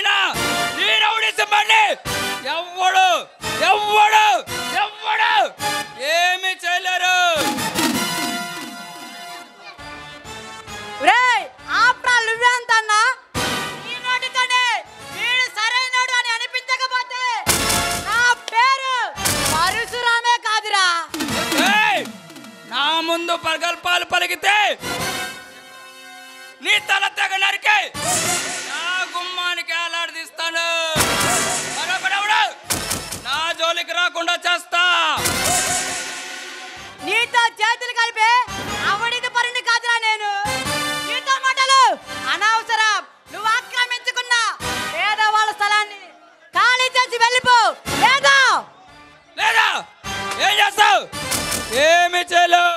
చేసిన ఈ రౌడీసం బండి ఎవ్వడు ఎవ్వడు ఎవ్వడు ఏమి చేయలేరు రేయ్ ఆప్రా నువ్వే అంతన్నా నీ నోటితోనే వీడు సరైనోడు అని అనిపించకపోతే నా పేరు పరశురామే కాదురా ఏయ్! నా ముందు ప్రగల్భాలు పలికితే నీ తల తెగ నరికి నా గుమ్మానికి ఏలాడదీస్తాను మరొకడెవడు నా జోలికి రాకుండా చేస్తా నీతో చేతులు కలిపే అవడికి పరిని కాదురా నేను నీతో మాటలు అనవసరం నువ్వు ఆక్రమించుకున్న పేదవాళ్ళ స్థలాన్ని ఖాళీ చేసి వెళ్ళిపో లేదా లేదా ఏం చేస్తావు ఏమి చేయలేవు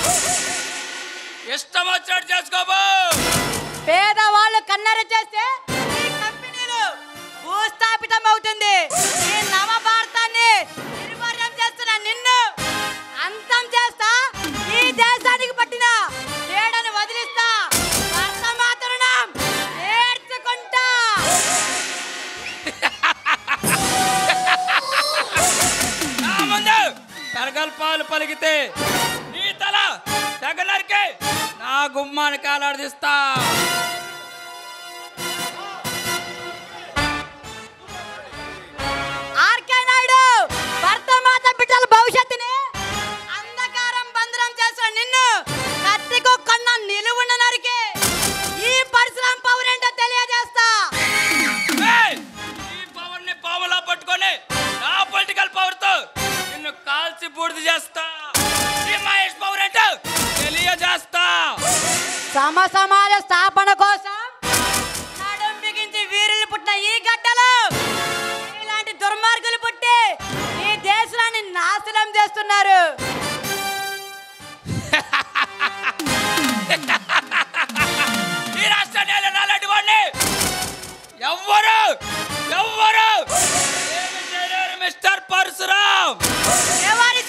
ఇష్టం వచ్చినట్టు చేసుకోబో పేదవాళ్ళు కన్నెర చేస్తే ఈ కంపెనీలు భూస్థాపితం అవుతుంది ఈ నవ భారతాన్ని నిర్వీర్యం చేస్తున్న నిన్ను అంతం చేస్తా ఈ దేశానికి పట్టిన తేడను వదిలిస్తా వర్తమాతరుణం నేర్చుకుంటా నా ముందు ప్రగల్భాలు పలికితే నీ తల తెగ నరికి నా గుమ్మానికి ఏలాడదీస్తా ఆర్కే నాయుడు భర్తమాత బిడ్డల భవిష్యత్తుని అంధకారం బంధనం చేసిన నిన్ను కత్తికు కొన్న నిలువున్న నరికి ఈ పరిశ్రమ పౌరేంటో తెలియజేస్తా ఏయ్! ఈ పవర్ ని పావులా పట్టుకొని నా పొలిటికల్ పవర్ తో నిన్ను కాల్చి బూడిద చేస్తా ఈ మహేష్ పవర్ అంటే తెలియజేస్తా సమ సమాజ స్థాపన కోసం నడుం బిగించి వీరులు పుట్టిన ఈ గడ్డలు ఇలాంటి దుర్మార్గులు పుట్టి ఈ దేశాన్ని నాశనం చేస్తున్నారు ఈ రాష్ట్రాన్ని నాలాంటి వాడిని ఎవ్వరు ఎవ్వరు ఏమి చేయలేరు మిస్టర్ పరశురామ్ ఎవరి